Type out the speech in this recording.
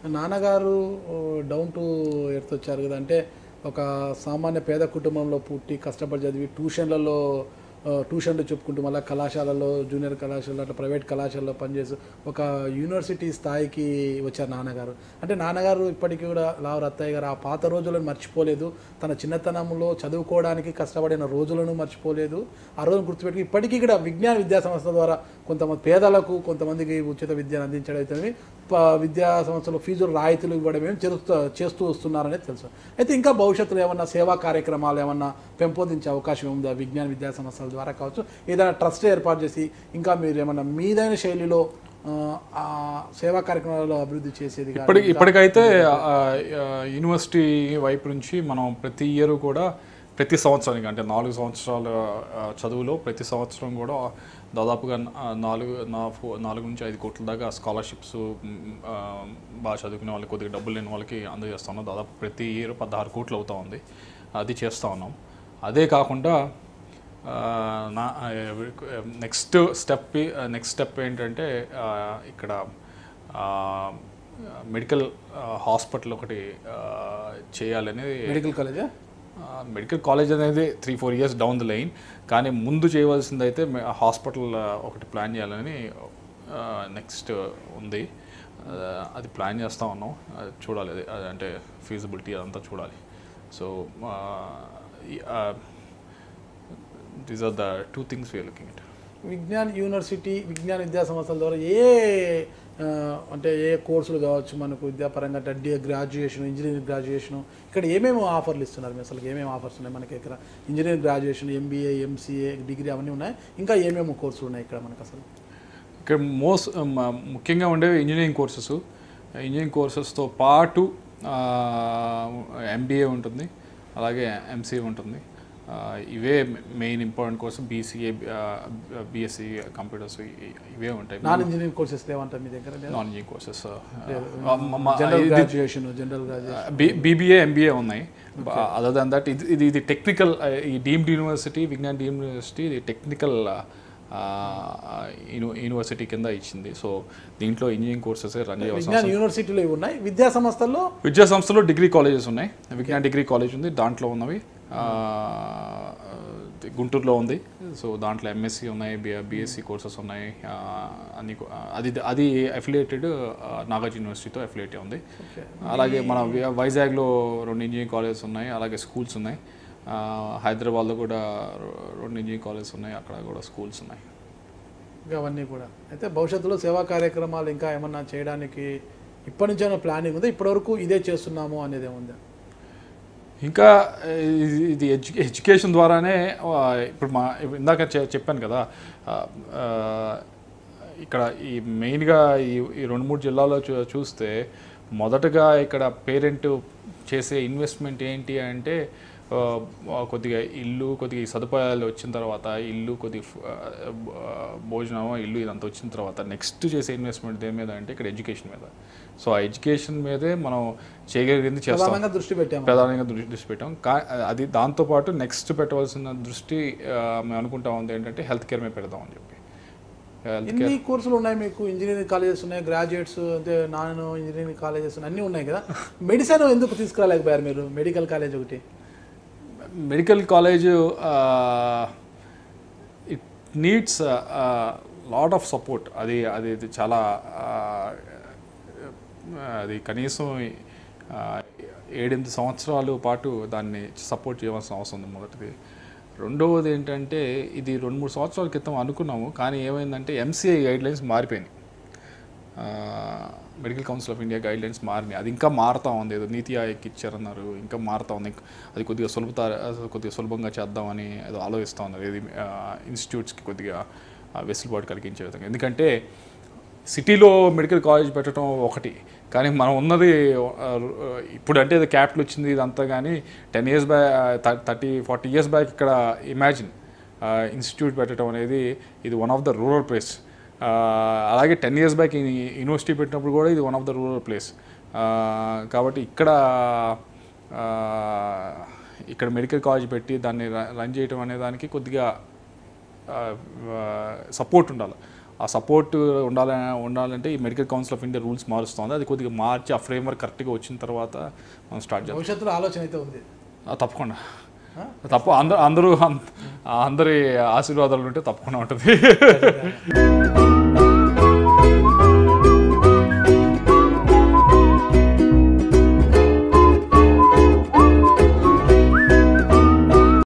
నాన్నగారు down to earth వచ్చారు కదా అంటే ఒక సామాన్య పేద కుటుంబంలో పుట్టి కష్టపడి చదివి ట్యూషన్లలో ఆ, ట్యూషన్లు చెప్పుకుంటూ మళ్ళీ కళాశాలలో జూనియర్ కళాశాలలో అట్లా ప్రైవేట్ కళాశాలలో పనిచేసి ఒక యూనివర్సిటీ స్థాయికి వచ్చారు నాన్నగారు అంటే నాన్నగారు ఇప్పటికీ కూడా లావు రత్తయ్య గారు ఆ పాత రోజులను మర్చిపోలేదు తన చిన్నతనంలో చదువుకోవడానికి కష్టపడిన రోజులను మర్చిపోలేదు ఆ రోజును గుర్తుపెట్టుకు ఇప్పటికీ కూడా విజ్ఞాన విద్యా సంస్థ ద్వారా కొంతమంది పేదలకు కొంతమందికి ఉచిత విద్యను అందించడం అయితే ప- విద్యా సంస్థలో ఫీజులు రాయితీలు ఇవ్వడం ఏమి చేస్తూ చేస్తూ వస్తున్నారనేది తెలుసు అయితే ఇంకా భవిష్యత్తులో ఏమన్నా సేవా కార్యక్రమాలు ఏమన్నా పెంపొందించే అవకాశం ఉందా విజ్ఞాన విద్యా సంస్థల ద్వారా కావచ్చు ఏదైనా ట్రస్ట్ ఏర్పాటు చేసి ఇంకా మీరు ఏమన్నా మీదైన శైలిలో ఆ, ఆ సేవా కార్యక్రమాలలో అభివృద్ధి చేసేది కానీ ఇప్పటి ఇప్పటికైతే ఆ, ఆ, యూనివర్సిటీ వైపు నుంచి మనం ప్రతి ఇయర్ కూడా ప్రతి సంవత్సరానికి అంటే నాలుగు సంవత్సరాల ఆ, చదువులో ప్రతి సంవత్సరం కూడా దాదాపుగా ఆ, నాలుగు నా ఫో- నాలుగు నుంచి ఐదు కోట్ల దాకా స్కాలర్షిప్స్ బాగా చదువుకునే వాళ్ళకి కొద్దిగా డబ్బులు లేని వాళ్ళకి అందజేస్తున్నాం దాదాపు ప్రతి ఇయర్ పదహారు కోట్లు అవుతా ఉంది అది చేస్తూ ఉన్నాం అదే కాకుండా ఆ, నా నెక్స్ట్ స్టెప్ నెక్స్ట్ స్టెప్ ఏంటంటే ఆ, ఇక్కడ మెడికల్ హాస్పిటల్ ఒకటి ఆ, చేయాలనేది మెడికల్ కాలేజా మెడికల్ కాలేజ్ అనేది three four years down the line కానీ ముందు చేయవలసింది అయితే హాస్పిటల్ ఒకటి ప్లాన్ చేయాలని నెక్స్ట్ ఉంది ఆ, అది ప్లాన్ చేస్తూ ఉన్నాం అది చూడాలి అది అది అంటే ఫీజిబిలిటీ అదంతా చూడాలి so these are the two things we are looking it Vignan university Vignana Vidya సంస్థల ద్వారా ఏ ఆ, అంటే ఏ కోర్సులు కావచ్చు మనకు విద్యాపరంగా అంటే డి గ్రాడ్యుయేషన్ ఇంజనీరింగ్ గ్రాడ్యుయేషన్ ఇక్కడ ఏమేమి ఆఫర్లు ఇస్తున్నారు మీ అసలు ఏమేమి ఆఫర్స్ ఉన్నాయి మనకి ఇక్కడ engineering graduation MBA MCA degree అవన్నీ ఉన్నాయి ఇంకా ఏమేమి కోర్సులు ఉన్నాయి ఇక్కడ మనకు అసలు ఇక్కడ మోస్ట్ ముఖ్యంగా ఉండేవి ఇంజనీరింగ్ కోర్సెస్ ఇంజనీరింగ్ కోర్సెస్తో పాటు ఎంబీఏ ఉంటుంది అలాగే ఎంసీఏ ఉంటుంది ఆ, ఇవే main important course BCA BSc computers ఇవే ఉంటాయి నాన్ ఇంజనీరింగ్ కోర్సెస్ లేవంటారు మీ దగ్గర non engineering courses general graduation general graduation BBA MBA ఉన్నాయి అదర్ దాన్ దట్ ఇది ఇది ఇది టెక్నికల్ ఈ deemed university Vignan deemed university ఇది టెక్నికల్ యూనివర్సిటీ కింద ఇచ్చింది సో దీంట్లో ఇంజనీరింగ్ కోర్సెస్ రన్ చేయాల్సిన విజ్ఞాన యూనివర్సిటీలో ఇవి ఉన్నాయి విద్యా సంస్థల్లో విద్యా సంస్థలో డిగ్రీ కాలేజెస్ ఉన్నాయి విజ్ఞాన్ డిగ్రీ కాలేజ్ ఉంది దాంట్లో ఉన్నవి ఆ, గుంటూరులో ఉంది సో దాంట్లో ఎంఎస్సి ఉన్నాయి బిఎస్సి కోర్సెస్ ఉన్నాయి ఆ, అన్ని కో- అది అది అఫిలియేటెడ్ నాగార్జున యూనివర్సిటీతో అఫిలియేట్ ఉంది అలాగే మన వి- వైజాగ్లో రెండు ఇంజనీరింగ్ కాలేజెస్ ఉన్నాయి అలాగే స్కూల్స్ ఉన్నాయి ఆ, హైదరాబాద్లో కూడా రె- రెండు ఇంజనీరింగ్ కాలేజెస్ ఉన్నాయి అక్కడ కూడా స్కూల్స్ ఉన్నాయి ఇంకా అవన్నీ కూడా అయితే భవిష్యత్తులో సేవా కార్యక్రమాలు ఇంకా ఏమన్నా చేయడానికి ఇప్పటి నుంచి ఏమైనా ప్లానింగ్ ఉందా ఇప్పటివరకు ఇదే చేస్తున్నాము అనేది ఏముందా ఇంకా ఇది- ఇది ఎడ్యు ఎడ్యుకేషన్ ద్వారానే ఆ, ఇప్పుడు మా ఇప్పుడు ఇందాక చె- చెప్పాను కదా ఆ, ఆ, ఇక్కడ ఈ మెయిన్గా ఈ ఈ రెండు మూడు జిల్లాలో చూ చూస్తే మొదటగా ఇక్కడ పేరెంట్ చేసే ఇన్వెస్ట్మెంట్ ఏంటి అంటే ఆ, ఆ, కొద్దిగా ఇల్లు కొద్దిగా ఈ సదుపాయాలు వచ్చిన తర్వాత ఇల్లు కొద్ది భోజనం ఇల్లు ఇదంతా వచ్చిన తర్వాత నెక్స్ట్ చేసే ఇన్వెస్ట్మెంట్ దేని మీద అంటే ఇక్కడ ఎడ్యుకేషన్ మీద సో ఆ ఎడ్యుకేషన్ మీదే మనం చేయగలిగింది చేస్తాం ప్రధానంగా దృష్టి పెట్టాము ప్రధానంగా దృష్టి దృష్టి పెట్టాం కా అది దాంతోపాటు నెక్స్ట్ పెట్టవలసిన దృష్టి ఆ, మేము అనుకుంటా ఉంది ఏంటంటే హెల్త్ కేర్ మీద పెడదామని చెప్పి హెల్త్ కేర్ ఎన్ని కోర్సులు ఉన్నాయి మీకు ఇంజనీరింగ్ కాలేజెస్ ఉన్నాయి గ్రాడ్యుయేట్స్ అంటే నాన్ ఇంజనీరింగ్ కాలేజెస్ ఉన్నాయి అన్నీ ఉన్నాయి కదా మెడిసిన్ ఎందుకు తీసుకురాలేకపోయారు మీరు మెడికల్ కాలేజ్ ఒకటి medical college it needs lot of support అది అది ఇది చాలా ఆ, అది కనీసం ఆ, ఏడెనిమిది సంవత్సరాలు పాటు దాన్ని సపోర్ట్ చేయవలసిన అవసరం ఉంది మొదటిది రెండవది ఏంటంటే ఇది రెండు మూడు సంవత్సరాల క్రితం అనుకున్నాము కానీ ఏమైందంటే ఎంసీఐ గైడ్లైన్స్ మారిపోయినాయి medical council of India guidelines మారినాయి అది ఇంకా మారుతా ఉంది ఏదో నీతి ఆయోగ్కి ఇచ్చారన్నారు ఇంకా మారుతా ఉంది అది కొద్దిగా సులభత కొద్దిగా సులభంగా చేద్దామని ఏదో ఆలోచిస్తూ ఉన్నారు ఇది ఇన్స్టిట్యూట్స్కి కొద్దిగా ఆ, వెసులుబాటు కలిగించే విధంగా ఎందుకంటే సిటీలో మెడికల్ కాలేజ్ పెట్టడం ఒకటి కానీ మనం ఉన్నది ఆ, ఇప్పుడు అంటే ఇది క్యాపిటల్ వచ్చింది ఇదంతా కానీ ten years back thirty forty years back ఇక్కడ ఇమాజిన్ ఇన్స్టిట్యూట్ పెట్టడం అనేది ఇది one of the rural place అలాగే టెన్ ఇయర్స్ బ్యాక్ యూనివర్సిటీ పెట్టినప్పుడు కూడా ఇది one of the rural place కాబట్టి ఇక్కడ ఆ, ఇక్కడ మెడికల్ కాలేజ్ పెట్టి దాన్ని ర- రన్ చేయడం అనే దానికి కొద్దిగా సపోర్ట్ ఉండాలి ఆ సపోర్ట్ ఉండాల ఉండాలంటే ఈ medical council of India rules మారుస్తుంది అది కొద్దిగా మార్చి ఆ ఫ్రేమ్ వర్క్ కరెక్ట్గా వచ్చిన తర్వాత మనం స్టార్ట్ చేద్దాం భవిష్యత్తులో ఆలోచన అయితే ఉంది ఆ, తప్పకుండా తప్ప అందరూ అందరూ అందరి ఆశీర్వాదాలు ఉంటే తప్పకుండా ఉంటుంది